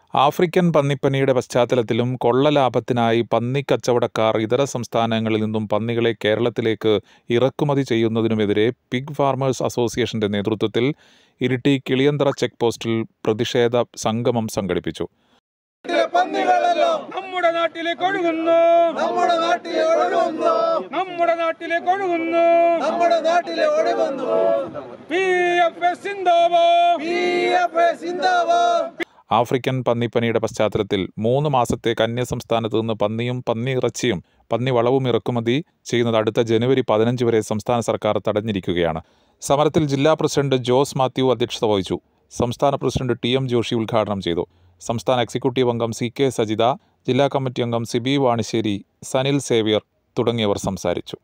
African പന്നിപ്പനിയുടെ പശ്ചാത്തലത്തിലും കൊള്ള ലാഭത്തിനായി പന്നിക്കച്ചവടക്കാർ ഇതര സംസ്ഥാനങ്ങളിൽ നിന്നും പന്നികളെ കേരളത്തിലേക്ക് ഇറക്കുമതി ചെയ്യുന്നതിനുമെതിരെ പിഗ് ഫാർമേഴ്സ് അസോസിയേഷന്റെ നേതൃത്വത്തിൽ ഇരിട്ടി കിളിയന്തറ ചെക്ക് പോസ്റ്റിൽ പ്രതിഷേധ സംഗമം സംഘടിപ്പിച്ചു പന്നികളെല്ലാം നമ്മുടെ നാട്ടിലേക്ക് ഒഴുകുന്നു നമ്മുടെ നാട്ടിലെ ഒഴുകുന്നു നമ്മുടെ നാട്ടിലേക്ക് ഒഴുകുന്നു നമ്മുടെ നാട്ടിലെ ഒഴുകുന്നു പി എഫ് എസ് സിന്ദാബാ പി എഫ് എ സിന്ദാബാദ് ആഫ്രിക്കൻ പന്നിപ്പനിയുടെ പശ്ചാത്തലത്തിൽ മൂന്ന് മാസത്തേക്ക് അന്യസംസ്ഥാനത്ത് നിന്ന് പന്നിയും പന്നി ഇറച്ചിയും പന്നി വളവും ഇറക്കുമതി ചെയ്യുന്നത് അടുത്ത ജനുവരി പതിനഞ്ച് വരെ സംസ്ഥാന സർക്കാർ തടഞ്ഞിരിക്കുകയാണ് സമരത്തിൽ ജില്ലാ പ്രസിഡന്റ് ജോസ് മാത്യു അധ്യക്ഷത വഹിച്ചു സംസ്ഥാന പ്രസിഡന്റ് ടി എം ജോഷി ഉദ്ഘാടനം ചെയ്തു സംസ്ഥാന എക്സിക്യൂട്ടീവ് അംഗം സി കെ സജിത ജില്ലാ കമ്മിറ്റി അംഗം സിബി വാണിശ്ശേരി സനിൽ സേവ്യർ തുടങ്ങിയവർ സംസാരിച്ചു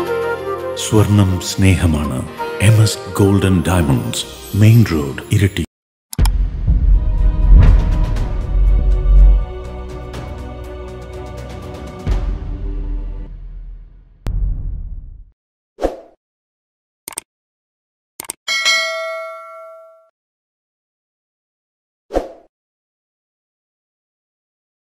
സ്വർണം സ്നേഹമാണ് M S golden diamonds main road ഇരട്ടി